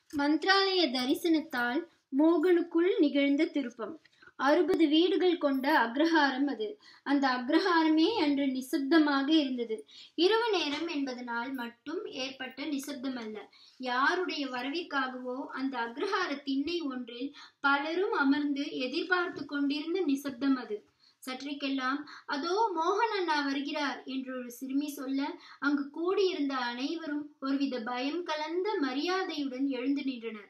மந்த்ராலய தரிசனத்தால் மோகனுக்குள் நிகழ்ந்த திருப்பம் அறுபது வீடுகள் கொண்ட அக்ரஹாரம் அது அந்த அக்ரஹாரமே அன்று நிசப்தமாக இருந்தது இரவு நேரம் என்பதனால் மட்டும் ஏற்பட்ட நிசப்தம் அல்ல யாருடைய வரவிற்காகவோ அந்த அக்ரஹார திண்ணை ஒன்றில் பலரும் அமர்ந்து எதிர்பார்த்து கொண்டிருந்த நிசப்தம் அது சற்றைக்கெல்லாம் அதோ மோகன் அண்ணா வருகிறார் என்று ஒரு சிறுமி சொல்ல அங்கு கூடியிருந்த அனைவரும் ஒருவித பயம் கலந்த மரியாதையுடன் எழுந்து நின்றனர்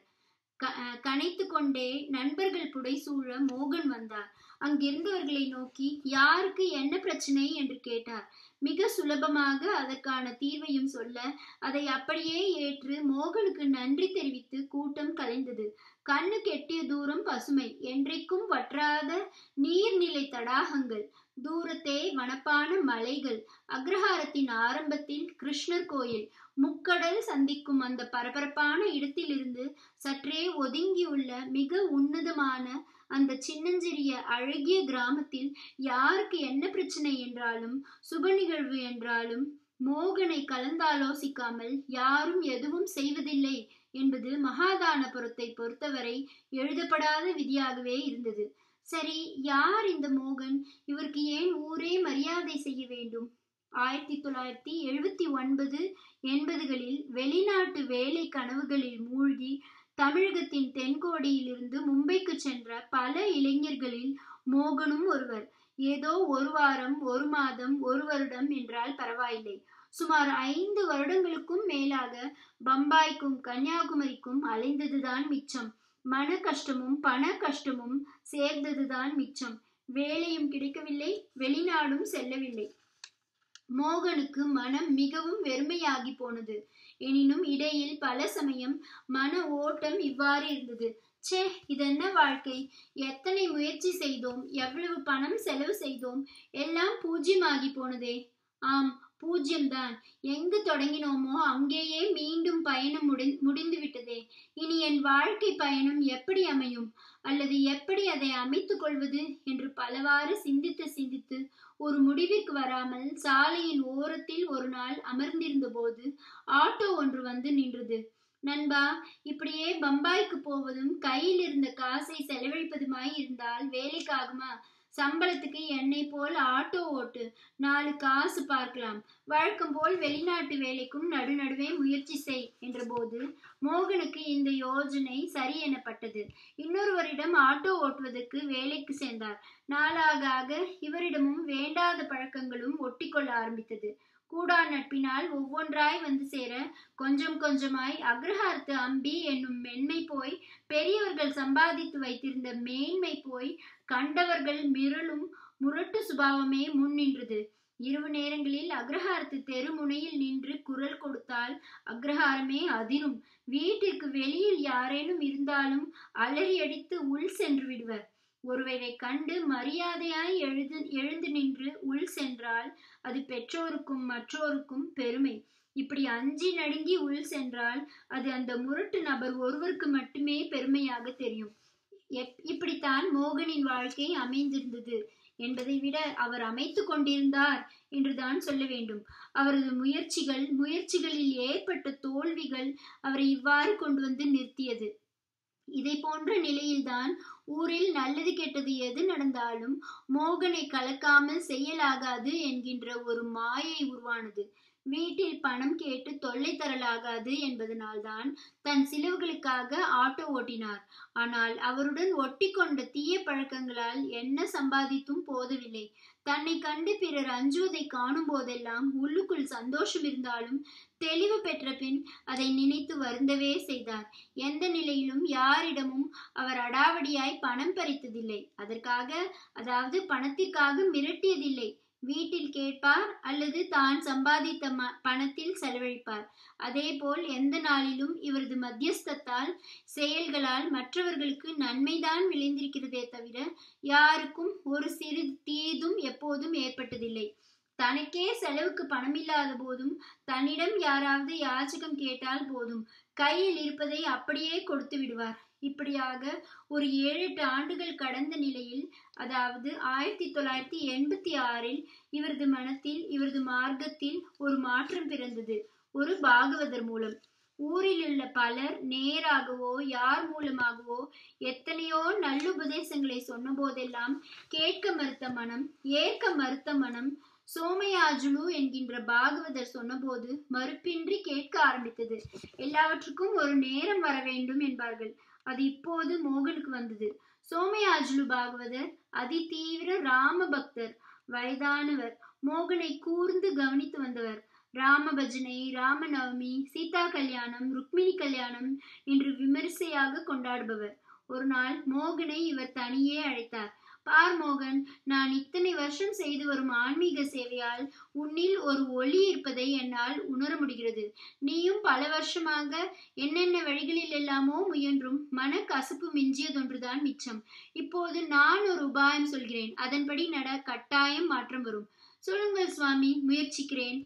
கனைத்து கொண்டே நண்பர்கள் புடைசூழ மோகன் வந்தார் அங்கிருந்தவர்களை நோக்கி யாருக்கு என்ன பிரச்சனை என்று கேட்டார் மிக சுலபமாக அதற்கான தீர்வையும் சொல்ல அதை அப்படியே ஏற்று மோகனுக்கு நன்றி தெரிவித்து கூட்டம் கலைந்தது கண்ணு கெட்டிய தூரம் பசுமை என்றைக்கும் வற்றாத நீர்நிலை தடாகங்கள் தூரத்தே வனப்பான மலைகள் அக்ரஹாரத்தின் ஆரம்பத்தில் கிருஷ்ணர் கோயில் முக்கடல் சந்திக்கும் அந்த பரபரப்பான இடத்திலிருந்து சற்றே ஒதுங்கியுள்ள மிக உன்னதமான அந்த சின்னஞ்சிறிய அழகிய கிராமத்தில் யாருக்கு என்ன பிரச்சனை என்றாலும் சுப நிகழ்வு என்றாலும் மோகனை கலந்தாலோசிக்காமல் யாரும் எதுவும் செய்வதில்லை என்பது மகாதானபுரத்தை பொறுத்தவரை எழுதப்படாத விதியாகவே இருந்தது சரி யார் இந்த மோகன் இவருக்கு ஏன் ஊரே மரியாதை செய்ய வேண்டும் ஆயிரத்தி தொள்ளாயிரத்தி எழுபத்தி ஒன்பது எண்பதுகளில் வெளிநாட்டு வேலை கனவுகளில் மூழ்கி தமிழகத்தின் தென்கோடியிலிருந்து மும்பைக்கு சென்ற பல இளைஞர்களில் மோகனும் ஒருவர் ஏதோ ஒரு வாரம் ஒரு மாதம் ஒரு வருடம் என்றால் பரவாயில்லை சுமார் ஐந்து வருடங்களுக்கும் மேலாக பம்பாய்க்கும் கன்னியாகுமரிக்கும் அலைந்ததுதான் மிச்சம் மன கஷ்டமும் பண கஷ்டமும் சேர்ந்ததுதான் மிச்சம் வேலையும் கிடைக்கவில்லை வெளிநாடும் செல்லவில்லை மோகனுக்கு மனம் மிகவும் வெறுமையாகி போனது எனினும் இடையில் பல சமயம் மன ஓட்டம் இவ்வாறு இருந்தது சே இதென்ன வாழ்க்கை எத்தனை முயற்சி செய்தோம் எவ்வளவு பணம் செலவு செய்தோம் எல்லாம் பூஜ்யமாகி போனதே ஆம் பூஜ்யம்தான் எங்கு தொடங்கினோமோ அங்கேயே மீண்டும் பயணம் முடி முடிந்து விட்டதே இனி என் வாழ்க்கை பயணம் எப்படி அமையும் அல்லது எப்படி அதை அமைத்துக் கொள்வது என்று பலவாறு சிந்தித்து சிந்தித்து ஒரு முடிவிற்கு வராமல் சாலையின் ஓரத்தில் ஒரு நாள் அமர்ந்திருந்த போது ஆட்டோ ஒன்று வந்து நின்றது நண்பா இப்படியே பம்பாய்க்கு போவதும் கையில் இருந்த காசை செலவழிப்பதுமாய் இருந்தால் வேலைக்காகுமா சம்பளத்துக்கு என்னை போல் ஆட்டோ ஓட்டு நாலு காசு பார்க்கலாம் வழக்கம் போல் வெளிநாட்டு வேலைக்கும் நடுநடுவே முயற்சி செய் என்றபோது மோகனுக்கு இந்த யோஜனை சரி எனப்பட்டது இன்னொருவரிடம் ஆட்டோ ஓட்டுவதற்கு வேலைக்கு சேர்ந்தார் நாளாக ஆக இவரிடமும் வேண்டாத பழக்கங்களும் ஒட்டிக்கொள்ள ஆரம்பித்தது கூடா நட்பினால் ஒவ்வொன்றாய் வந்து சேர கொஞ்சம் கொஞ்சமாய் அக்ரஹாரத்து அம்பி என்னும் மென்மை போய் பெரியவர்கள் சம்பாதித்து வைத்திருந்த மேன்மை போய் கண்டவர்கள் மிரளும் முரட்டு சுபாவமே முன் நின்றது இரவு நேரங்களில் அக்ரஹாரத்து தெருமுனையில் நின்று குரல் கொடுத்தால் அக்ரஹாரமே அதிரும் வீட்டிற்கு வெளியில் யாரேனும் இருந்தாலும் அலறி அடித்து உள் சென்று விடுவர் ஒருவரை கண்டு மரியாதையாய் எழுது எழுந்து நின்று உள் சென்றால் அது பெற்றோருக்கும் மற்றோருக்கும் பெருமை இப்படி அஞ்சி நடுங்கி உள் சென்றால் அது அந்த முரட்டு நபர் ஒருவருக்கு மட்டுமே பெருமையாக தெரியும் இப்படித்தான் மோகனின் வாழ்க்கை அமைந்திருந்தது என்பதை விட அவர் அமைத்து கொண்டிருந்தார் என்றுதான் சொல்ல வேண்டும் அவரது முயற்சிகள் முயற்சிகளில் ஏற்பட்ட தோல்விகள் அவரை இவ்வாறு கொண்டு வந்து நிறுத்தியது இதை போன்ற நிலையில்தான் ஊரில் நல்லது கெட்டது எது நடந்தாலும் மோகனை கலக்காமல் செய்யலாகாது என்கின்ற ஒரு மாயை உருவானது வீட்டில் பணம் கேட்டு தொல்லை தரலாகாது என்பதனால்தான் தன் சிலவுகளுக்காக ஆட்டோ ஓட்டினார் ஆனால் அவருடன் ஒட்டி கொண்ட தீய பழக்கங்களால் என்ன சம்பாதித்தும் போதவில்லை தன்னை கண்டு பிறர் அஞ்சுவதை காணும் போதெல்லாம் உள்ளுக்குள் சந்தோஷம் இருந்தாலும் தெளிவு பெற்ற பின் அதை நினைத்து வருந்தவே செய்தார் எந்த நிலையிலும் யாரிடமும் அவர் அடாவடியாய் பணம் பறித்ததில்லை அதற்காக அதாவது பணத்திற்காக மிரட்டியதில்லை வீட்டில் கேட்பார் அல்லது தான் சம்பாதித்த ம பணத்தில் செலவழிப்பார் அதேபோல் எந்த நாளிலும் இவரது மத்தியஸ்தத்தால் செயல்களால் மற்றவர்களுக்கு நன்மைதான் விளைந்திருக்கிறதே தவிர யாருக்கும் ஒரு சிறு தீதும் எப்போதும் ஏற்பட்டதில்லை தனக்கே செலவுக்கு பணமில்லாத போதும் தன்னிடம் யாராவது யாச்சகம் கேட்டால் போதும் கையில் இருப்பதை அப்படியே கொடுத்து விடுவார் இப்படியாக ஒரு ஏழு எட்டு ஆண்டுகள் கடந்த நிலையில் அதாவது ஆயிரத்தி தொள்ளாயிரத்தி எண்பத்தி ஆறில் இவரது மனத்தில் இவரது மார்க்கத்தில் ஒரு மாற்றம் பிறந்தது ஒரு பாகவதர் மூலம் ஊரில் உள்ள பலர் நேராகவோ யார் மூலமாகவோ எத்தனையோ நல்லுபதேசங்களை சொன்ன போதெல்லாம் கேட்க மறுத்த மனம் ஏற்க மறுத்த மனம் சோமயாஜுலு என்கின்ற பாகவதர் சொன்னபோது மறுப்பின்றி கேட்க ஆரம்பித்தது எல்லாவற்றுக்கும் ஒரு நேரம் வர வேண்டும் என்பார்கள் அது இப்போது மோகனுக்கு வந்தது சோமயாஜுலு பாகவதர் அதி தீவிர ராம பக்தர் வயதானவர் மோகனை கூர்ந்து கவனித்து வந்தவர் ராம பஜனை ராமநவமி சீதா கல்யாணம் ருக்மிணி கல்யாணம் என்று விமரிசையாக கொண்டாடுபவர் ஒரு நாள் மோகனை இவர் தனியே அழைத்தார் பார் மோகன் நான் இத்தனை வருஷம் செய்து வரும் ஆன்மீக சேவையால் உன்னில் ஒரு ஒளி இருப்பதை என்னால் உணர முடிகிறது நீயும் பல வருஷமாக என்னென்ன வழிகளில் எல்லாமோ முயன்றும் மன கசப்பு மிஞ்சியதொன்றுதான் மிச்சம் இப்போது நான் ஒரு உபாயம் சொல்கிறேன் அதன்படி நட கட்டாயம் மாற்றம் வரும் சொல்லுங்கள் சுவாமி முயற்சிக்கிறேன்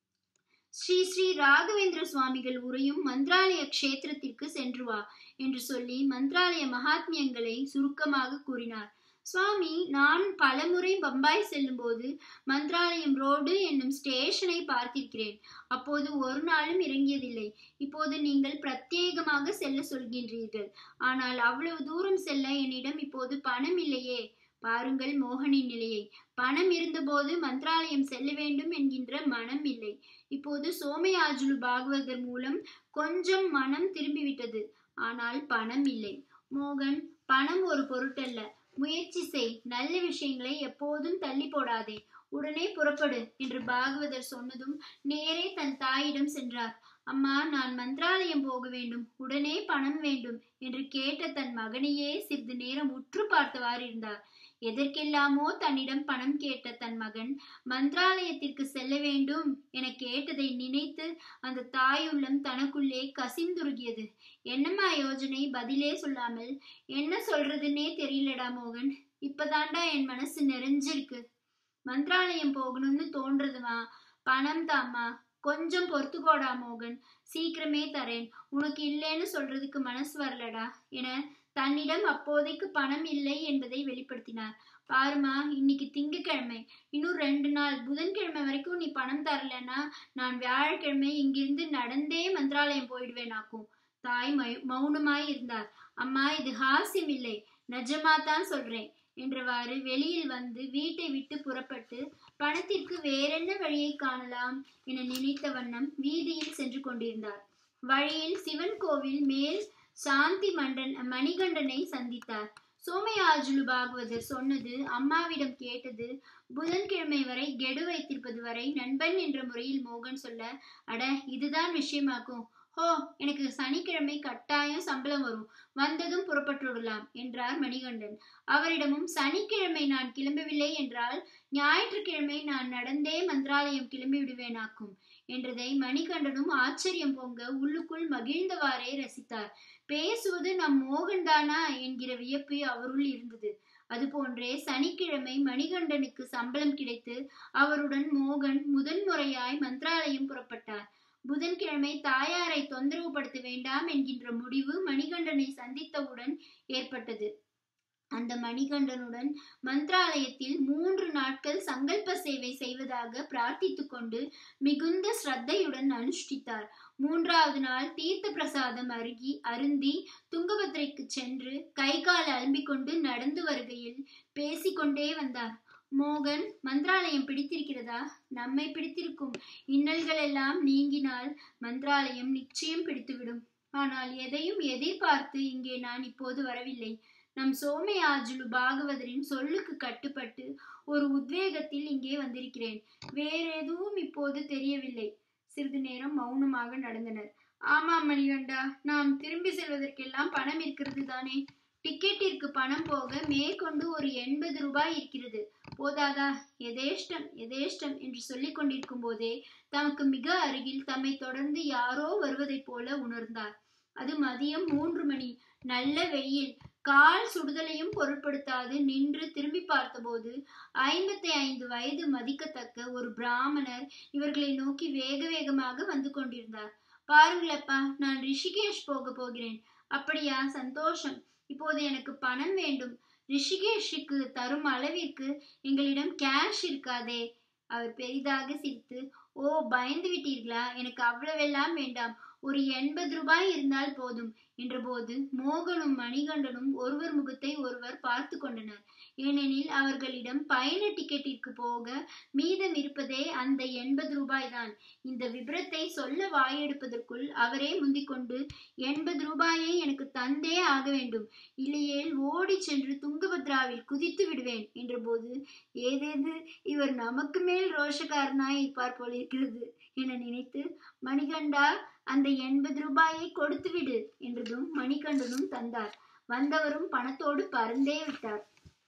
ஸ்ரீ ஸ்ரீ ராகவேந்திர சுவாமிகள் உரையும் மந்திராலய க்ஷேத்திரத்திற்கு சென்று வா என்று சொல்லி மந்திராலய மகாத்மியங்களை சுருக்கமாக கூறினார் சுவாமி நான் பலமுறை பம்பாய் செல்லும்போது மந்திராலயம் ரோடு என்னும் ஸ்டேஷனை பார்த்திருக்கிறேன் அப்போது ஒரு நாளும் இறங்கியதில்லை இப்போது நீங்கள் பிரத்யேகமாக செல்ல சொல்கின்றீர்கள் ஆனால் அவ்வளவு தூரம் செல்ல என்னிடம் இப்போது பணம் இல்லையே பாருங்கள் மோகனின் நிலையை பணம் இருந்தபோது மந்திராலயம் செல்ல வேண்டும் என்கின்ற மனம் இல்லை இப்போது சோமயாஜுலு பாகவதர் மூலம் கொஞ்சம் மனம் திரும்பிவிட்டது ஆனால் பணம் இல்லை மோகன் பணம் ஒரு பொருட்டல்ல முயற்சி செய் நல்ல விஷயங்களை எப்போதும் தள்ளி போடாதே உடனே புறப்படு என்று பாகவதர் சொன்னதும் நேரே தன் தாயிடம் சென்றார் அம்மா நான் மந்திராலயம் போக வேண்டும் உடனே பணம் வேண்டும் என்று கேட்ட தன் மகனையே சிறிது நேரம் உற்று பார்த்தவாறு இருந்தார் எதற்கெல்லாமோ தன்னிடம் பணம் கேட்ட தன் மகன் மந்திராலயத்திற்கு செல்ல வேண்டும் என கேட்டதை நினைத்து அந்த தாயுள்ளம் தனக்குள்ளே கசிந்துருகியது என்னம்மா யோஜனை பதிலே சொல்லாமல் என்ன சொல்றதுன்னே தெரியலடா மோகன் இப்பதாண்டா என் மனசு நிறைஞ்சிருக்கு மந்திராலயம் போகணும்னு தோன்றதுமா பணம் தாம்மா கொஞ்சம் பொறுத்துக்கோடா மோகன் சீக்கிரமே தரேன் உனக்கு இல்லைன்னு சொல்றதுக்கு மனசு வரலடா என தன்னிடம் அப்போதைக்கு பணம் இல்லை என்பதை வெளிப்படுத்தினார் பாருமா இன்னைக்கு திங்கக்கிழமை இன்னும் ரெண்டு நாள் புதன்கிழமை வரைக்கும் நீ பணம் தரலன்னா நான் வியாழக்கிழமை இங்கிருந்து நடந்தே மந்திராலயம் போயிடுவேனாக்கும் தாய் மௌனமாய் இருந்தார் அம்மா இது ஹாஸ்யம் இல்லை நிஜமா தான் சொல்றேன் என்றவாறு வெளியில் வந்து வீட்டை விட்டு புறப்பட்டு பணத்திற்கு வேறென்ன வழியை காணலாம் என நினைத்த வண்ணம் வீதியில் சென்று கொண்டிருந்தார் வழியில் சிவன் கோவில் மேல் சாந்தி மண்டன் மணிகண்டனை சந்தித்தார் சோமயாஜுலு பாகவதர் சொன்னது அம்மாவிடம் கேட்டது புதன்கிழமை வரை கெடு வைத்திருப்பது வரை நண்பன் என்ற முறையில் மோகன் சொல்ல அட இதுதான் விஷயமாக்கும் ஹோ எனக்கு சனிக்கிழமை கட்டாயம் சம்பளம் வரும் வந்ததும் புறப்பட்டுவிடலாம் என்றார் மணிகண்டன் அவரிடமும் சனிக்கிழமை நான் கிளம்பவில்லை என்றால் ஞாயிற்றுக்கிழமை நான் நடந்தே மந்திராலயம் கிளம்பி விடுவேனாக்கும் என்றதை மணிகண்டனும் ஆச்சரியம் பொங்க உள்ளுக்குள் மகிழ்ந்தவாறே ரசித்தார் பேசுவது நம் மோகன் தானா என்கிற வியப்பு அவருள் இருந்தது அதுபோன்றே சனிக்கிழமை மணிகண்டனுக்கு சம்பளம் கிடைத்து அவருடன் மோகன் முதன்முறையாய் மந்திராலயம் புறப்பட்டார் புதன்கிழமை தாயாரை தொந்தரவுபடுத்த வேண்டாம் என்கின்ற முடிவு மணிகண்டனை சந்தித்தவுடன் ஏற்பட்டது அந்த மணிகண்டனுடன் மந்திராலயத்தில் மூன்று நாட்கள் சங்கல்ப சேவை செய்வதாக பிரார்த்தித்து கொண்டு மிகுந்த ஸ்ரத்தையுடன் அனுஷ்டித்தார் மூன்றாவது நாள் தீர்த்த பிரசாதம் அருகி அருந்தி துங்கபத்திரைக்கு சென்று கை கால் அலம்பிக் கொண்டு நடந்து வருகையில் பேசிக்கொண்டே வந்தார் மோகன் மந்திராலயம் பிடித்திருக்கிறதா நம்மை பிடித்திருக்கும் இன்னல்கள் எல்லாம் நீங்கினால் மந்திராலயம் நிச்சயம் பிடித்துவிடும் ஆனால் எதையும் எதிர்பார்த்து இங்கே நான் இப்போது வரவில்லை நம் சோமயாஜுலு பாகவதரின் சொல்லுக்கு கட்டுப்பட்டு ஒரு உத்வேகத்தில் இங்கே வந்திருக்கிறேன் வேற எதுவும் இப்போது தெரியவில்லை சிறிது நேரம் மௌனமாக நடந்தனர் ஆமாம் மணிகண்டா நாம் திரும்பி செல்வதற்கெல்லாம் பணம் இருக்கிறது தானே டிக்கெட்டிற்கு பணம் போக மேற்கொண்டு ஒரு எண்பது ரூபாய் இருக்கிறது போதாதா எதேஷ்டம் எதேஷ்டம் என்று சொல்லிக் கொண்டிருக்கும் போதே தமக்கு மிக அருகில் தம்மை தொடர்ந்து யாரோ வருவதைப் போல உணர்ந்தார் அது மதியம் மூன்று மணி நல்ல வெயில் கால் சுடுதலையும் பொருட்படுத்தாது நின்று திரும்பி பார்த்தபோது ஐம்பத்தி ஐந்து வயது மதிக்கத்தக்க ஒரு பிராமணர் இவர்களை நோக்கி வேக வேகமாக வந்து கொண்டிருந்தார் பாருங்களப்பா நான் ரிஷிகேஷ் போக போகிறேன் அப்படியா சந்தோஷம் இப்போது எனக்கு பணம் வேண்டும் ரிஷிகேஷுக்கு தரும் அளவிற்கு எங்களிடம் கேஷ் இருக்காதே அவர் பெரிதாக சிரித்து ஓ பயந்து விட்டீர்களா எனக்கு அவ்வளவெல்லாம் வேண்டாம் ஒரு எண்பது ரூபாய் இருந்தால் போதும் என்றபோது மோகனும் மணிகண்டனும் ஒருவர் முகத்தை ஒருவர் பார்த்து கொண்டனர் ஏனெனில் அவர்களிடம் பயண டிக்கெட்டிற்கு போக மீதம் இருப்பதே அந்த எண்பது ரூபாய் தான் இந்த விபரத்தை சொல்ல வாயெடுப்பதற்குள் அவரே முந்திக்கொண்டு எண்பது ரூபாயை எனக்கு தந்தே ஆக வேண்டும் இல்லையேல் ஓடி சென்று துங்கபத்ராவில் குதித்து விடுவேன் என்றபோது ஏதேது இவர் நமக்கு மேல் ரோஷக்காரனாய் இருப்பார் போல் இருக்கிறது என நினைத்து மணிகண்டா அந்த எண்பது ரூபாயை கொடுத்து விடு என்றதும் மணிகண்டனும் தந்தார் வந்தவரும் பணத்தோடு பறந்தே விட்டார்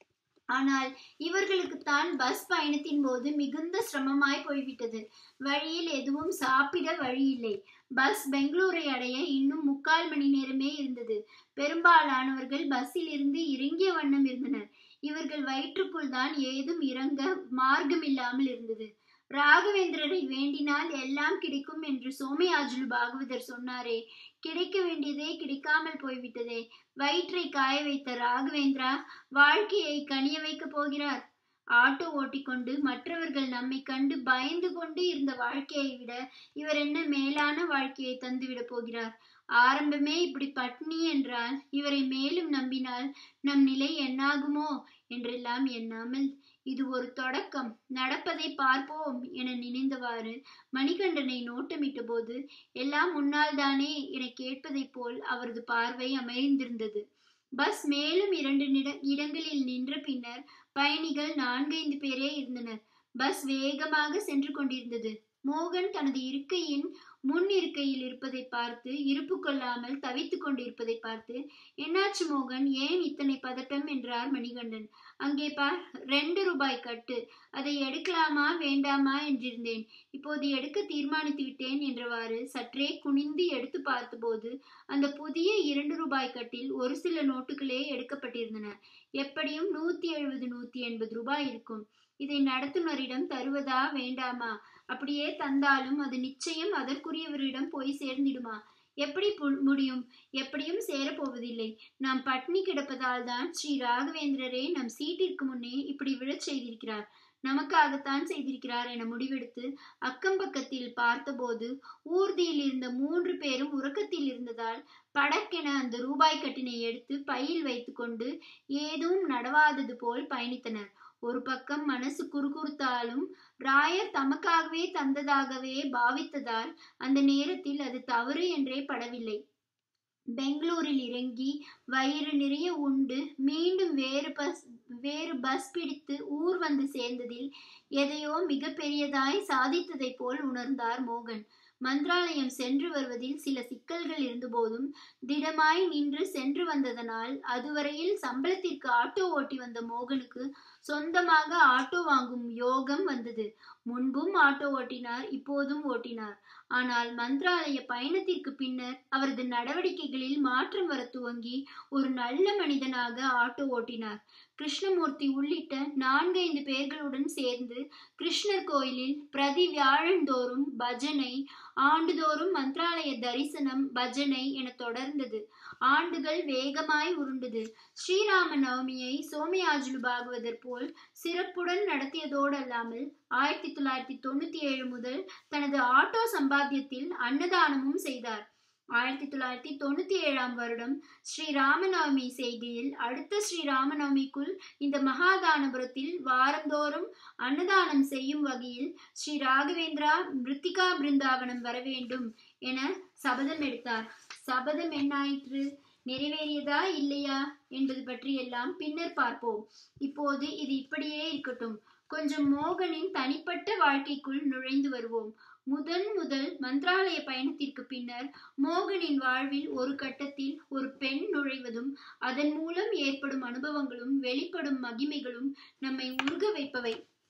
ஆனால் இவர்களுக்குத்தான் பஸ் பயணத்தின் போது மிகுந்த சிரமமாய் போய்விட்டது வழியில் எதுவும் சாப்பிட வழி இல்லை பஸ் பெங்களூரை அடைய இன்னும் முக்கால் மணி நேரமே இருந்தது பெரும்பாலானவர்கள் பஸ்ஸில் இருந்து இறங்கிய வண்ணம் இருந்தனர் இவர்கள் வயிற்றுக்குள் தான் ஏதும் இறங்க மார்க்கம் இல்லாமல் இருந்தது ராகவேந்திரரை வேண்டினால் எல்லாம் கிடைக்கும் என்று சோமயாஜுலு பாகவதர் சொன்னாரே கிடைக்க வேண்டியதே கிடைக்காமல் போய்விட்டதே வயிற்றை காய வைத்த ராகவேந்திரா வாழ்க்கையை கனிய வைக்க போகிறார் ஆட்டோ ஓட்டிக்கொண்டு மற்றவர்கள் நம்மை கண்டு பயந்து கொண்டு இருந்த வாழ்க்கையை விட இவர் என்ன மேலான வாழ்க்கையை தந்துவிட போகிறார் ஆரம்பமே இப்படி பட்னி என்றால் இவரை மேலும் நம்பினால் நம் நிலை என்னாகுமோ என்றெல்லாம் எண்ணாமல் இது ஒரு தொடக்கம் நடப்பதை பார்ப்போம் என நினைந்தவாறு மணிகண்டனை நோட்டமிட்ட போது எல்லாம் முன்னால் தானே என கேட்பதைப் போல் அவரது பார்வை அமைந்திருந்தது பஸ் மேலும் இரண்டு இடங்களில் நின்ற பின்னர் பயணிகள் நான்கைந்து பேரே இருந்தனர் பஸ் வேகமாக சென்று கொண்டிருந்தது மோகன் தனது இருக்கையின் முன் இருக்கையில் இருப்பதை பார்த்து இருப்பு கொள்ளாமல் தவித்துக் கொண்டிருப்பதை பார்த்து என்னாச்சு மோகன் ஏன் இத்தனை பதட்டம் என்றார் மணிகண்டன் அங்கே பார் ரெண்டு ரூபாய் கட்டு அதை எடுக்கலாமா வேண்டாமா என்றிருந்தேன் இப்போது எடுக்க தீர்மானித்து விட்டேன் என்றவாறு சற்றே குனிந்து எடுத்து பார்த்தபோது அந்த புதிய இரண்டு ரூபாய் கட்டில் ஒரு சில நோட்டுகளே எடுக்கப்பட்டிருந்தன எப்படியும் நூத்தி எழுபது நூத்தி எண்பது ரூபாய் இருக்கும் இதை நடத்துனரிடம் தருவதா வேண்டாமா அப்படியே தந்தாலும் அது நிச்சயம் அதற்குரியவரிடம் போய் சேர்ந்திடுமா எப்படி முடியும் எப்படியும் சேரப்போவதில்லை நாம் பட்னி கிடப்பதால் தான் ஸ்ரீ ராகவேந்திரரே நம் சீட்டிற்கு முன்னே இப்படி விழச் செய்திருக்கிறார் நமக்காகத்தான் செய்திருக்கிறார் என முடிவெடுத்து அக்கம் பக்கத்தில் பார்த்தபோது ஊர்தியில் இருந்த மூன்று பேரும் உறக்கத்தில் இருந்ததால் படக்கென அந்த ரூபாய் கட்டினை எடுத்து பையில் வைத்துக்கொண்டு ஏதும் நடவாதது போல் பயணித்தனர் ஒரு பக்கம் மனசு குறுகுறுத்தாலும் ராயர் தமக்காகவே தந்ததாகவே பாவித்ததால் அந்த நேரத்தில் அது தவறு என்றே படவில்லை பெங்களூரில் இறங்கி வயிறு நிறைய உண்டு மீண்டும் வேறு பஸ் வேறு பஸ் பிடித்து ஊர் வந்து சேர்ந்ததில் எதையோ மிக பெரியதாய் சாதித்ததைப் போல் உணர்ந்தார் மோகன் மந்திராலயம் சென்று வருவதில் சில சிக்கல்கள் இருந்தபோதும் திடமாய் நின்று சென்று வந்ததனால் அதுவரையில் சம்பளத்திற்கு ஆட்டோ ஓட்டி வந்த மோகனுக்கு சொந்தமாக ஆட்டோ வாங்கும் யோகம் வந்தது முன்பும் ஆட்டோ ஓட்டினார் இப்போதும் ஓட்டினார் ஆனால் மந்திராலய பயணத்திற்கு பின்னர் அவரது நடவடிக்கைகளில் மாற்றம் வர துவங்கி ஒரு நல்ல மனிதனாக ஆட்டோ ஓட்டினார் கிருஷ்ணமூர்த்தி உள்ளிட்ட நான்கைந்து பேர்களுடன் சேர்ந்து கிருஷ்ணர் கோயிலில் பிரதி வியாழந்தோறும் பஜனை ஆண்டுதோறும் மந்திராலய தரிசனம் பஜனை என தொடர்ந்தது ஆண்டுகள் வேகமாய் உருண்டது ஸ்ரீராம நவமியை சோமயாஜுலு பாகவதர் போல் சிறப்புடன் நடத்தியதோடு அல்லாமல் ஆயிரத்தி தொள்ளாயிரத்தி தொண்ணூத்தி ஏழு முதல் தனது ஆட்டோ சம்பாத்தியத்தில் அன்னதானமும் செய்தார் ஆயிரத்தி தொள்ளாயிரத்தி தொண்ணூத்தி ஏழாம் வருடம் ஸ்ரீ ராமநவமி செய்கையில் அடுத்த ஸ்ரீ ராமநவமிக்குள் இந்த மகாதானபுரத்தில் வாரந்தோறும் அன்னதானம் செய்யும் வகையில் ஸ்ரீ ராகவேந்திரா மிருத்திகா பிருந்தாவனம் வர வேண்டும் என சபதம் எடுத்தார் சபதம் என்னாயிற்று நிறைவேறியதா இல்லையா என்பது பற்றியெல்லாம் பின்னர் பார்ப்போம் இப்போது இது இப்படியே இருக்கட்டும் கொஞ்சம் மோகனின் தனிப்பட்ட வாழ்க்கைக்குள் நுழைந்து வருவோம் முதன் முதல் மந்திராலய பயணத்திற்கு பின்னர் மோகனின் வாழ்வில் ஒரு கட்டத்தில் ஒரு பெண் நுழைவதும் அதன் மூலம் ஏற்படும் அனுபவங்களும் வெளிப்படும் மகிமைகளும் நம்மை உருக வைப்பவை